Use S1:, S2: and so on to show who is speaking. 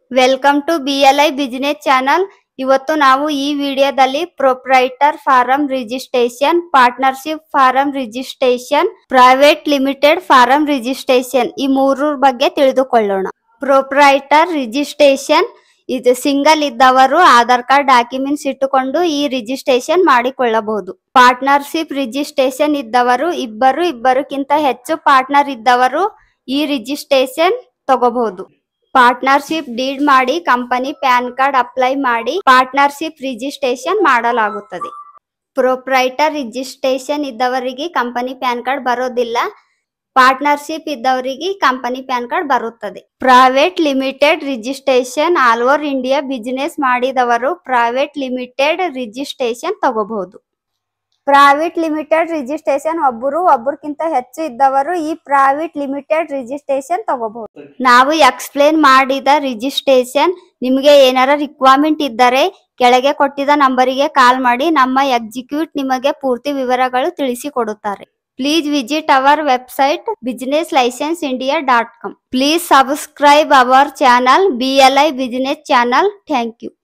S1: welcome to B L I business channel ಇವತ್ತು ನಾವು ಈ ವಿಡಿಯೋದಲ್ಲಿ proprietor firm registration partnership firm registration private limited firm registration ಈ ಮೂರು ಬಗ್ಗೆ ತಿಳಿದುಕೊಳ್ಳೋಣ ಪ್ರೊಪ್ರೈಟರ್ ರಿಜಿಸ್ಟ್ರೇಷನ್ ಇದು ಸಿಂಗಲ್ ಇದ್ದವರು ಆಧಾರ್ ಕಾರ್ಡ್ ಡಾಕ್ಯುಮೆಂಟ್ಸ್ ಇಟ್ಟುಕೊಂಡು ಈ ರಿಜಿಸ್ಟ್ರೇಷನ್ ಮಾಡಿಕೊಳ್ಳಬಹುದು ಪಾರ್ಟ್ನರ್ಶಿಪ್ ರಿಜಿಸ್ಟ್ರೇಷನ್ ಇದ್ದವರು ಇಬ್ಬರು ಇಬ್ಬರಿಗಿಂತ ಹೆಚ್ಚು ಪಾರ್ಟ್ನರ್ ಇದ್ದವರು ಈ ರಿಜಿಸ್ಟ್ರೇಷನ್ ತಗೋಬಹುದು ಪಾರ್ಟ್ನರ್ಶಿಪ್ ಡೀಡ್ ಮಾಡಿ ಕಂಪನಿ ಪ್ಯಾನ್ ಕಾರ್ಡ್ ಅಪ್ಲೈ ಮಾಡಿ ಪಾರ್ಟ್ನರ್ಶಿಪ್ ರಿಜಿಸ್ಟ್ರೇಷನ್ ಮಾಡಲಾಗುತ್ತದೆ ಪ್ರೊಪ್ರೈಟರ್ ರಿಜಿಸ್ಟ್ರೇಷನ್ ಇದ್ದವರಿಗೆ ಕಂಪನಿ ಪ್ಯಾನ್ ಕಾರ್ಡ್ ಬರೋದಿಲ್ಲ ಪಾರ್ಟ್ನರ್ಶಿಪ್ ಇದ್ದವರಿಗೆ ಕಂಪನಿ ಪ್ಯಾನ್ ಕಾರ್ಡ್ ಬರುತ್ತದೆ private limited registration all over India business ಮಾಡಿದವರು ಪ್ರೈವೇಟ್ ಲಿಮಿಟೆಡ್ ರಿಜಿಸ್ಟ್ರೇಷನ್ ತಗೋಬಹುದು ಪ್ರೈವೇಟ್ ಲಿಮಿಟೆಡ್ ರಿಜಿಸ್ಟ್ರೇಷನ್ ಒಬ್ಬರು ಒಬ್ಬರಿಗಿಂತ ಹೆಚ್ಚು ಇದ್ದವರು ಈ ಪ್ರೈವೇಟ್ ಲಿಮಿಟೆಡ್ ರಿಜಿಸ್ಟ್ರೇಷನ್ ತಗೋಬಹುದು ನಾವು ಎಕ್ಸ್ಪ್ಲೇನ್ ಮಾಡಿದ ರಿಜಿಸ್ಟ್ರೇಷನ್ ನಿಮಗೆ ಏನಾರ ರಿಕ್ವೈರ್ಮೆಂಟ್ ಇದ್ದರೆ ಕೆಳಗೆ ಕೊಟ್ಟಿದ ನಂಬರಿಗೆ ಕಾಲ್ ಮಾಡಿ ನಮ್ಮ ಎಕ್ಸಿಕ್ಯೂಟ್ ನಿಮಗೆ ಪೂರ್ತಿ ವಿವರಗಳು ತಿಳಿಸಿಕೊಡುತ್ತಾರೆ please visit our website business licence India dot com please subscribe our channel B L I business channel thank you